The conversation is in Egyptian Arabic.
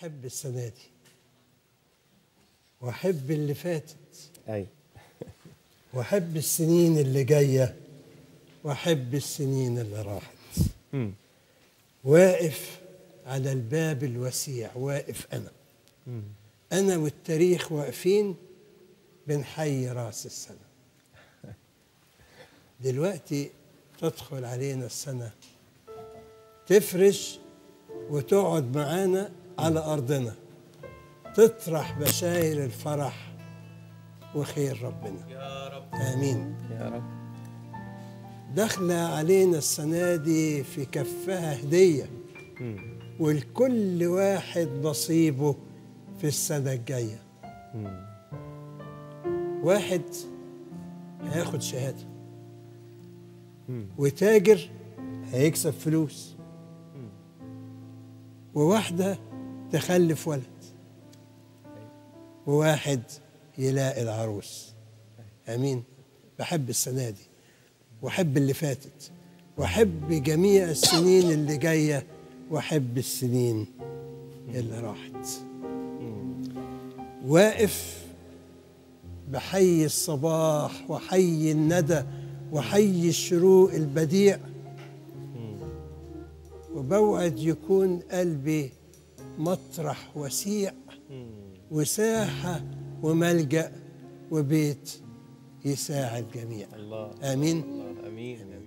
بحب السنة دي وأحب اللي فاتت ايوه وأحب السنين اللي جاية وأحب السنين اللي راحت مم. واقف على الباب الوسيع واقف أنا أنا والتاريخ واقفين بنحيي راس السنة دلوقتي تدخل علينا السنة تفرش وتقعد معانا على أرضنا تطرح بشاير الفرح وخير ربنا يا رب آمين يا رب داخلة علينا السنة دي في كفها هدية مم. ولكل واحد نصيبه في السنة الجاية مم. واحد هياخد شهادة مم. وتاجر هيكسب فلوس وواحدة تخلف ولد وواحد يلاقي العروس امين بحب السنه دي واحب اللي فاتت واحب جميع السنين اللي جايه واحب السنين اللي راحت واقف بحي الصباح وحي الندى وحي الشروق البديع وبوعد يكون قلبي مطرح وسيع وساحة وملجأ وبيت يساعد جميع الله آمين الله امين امين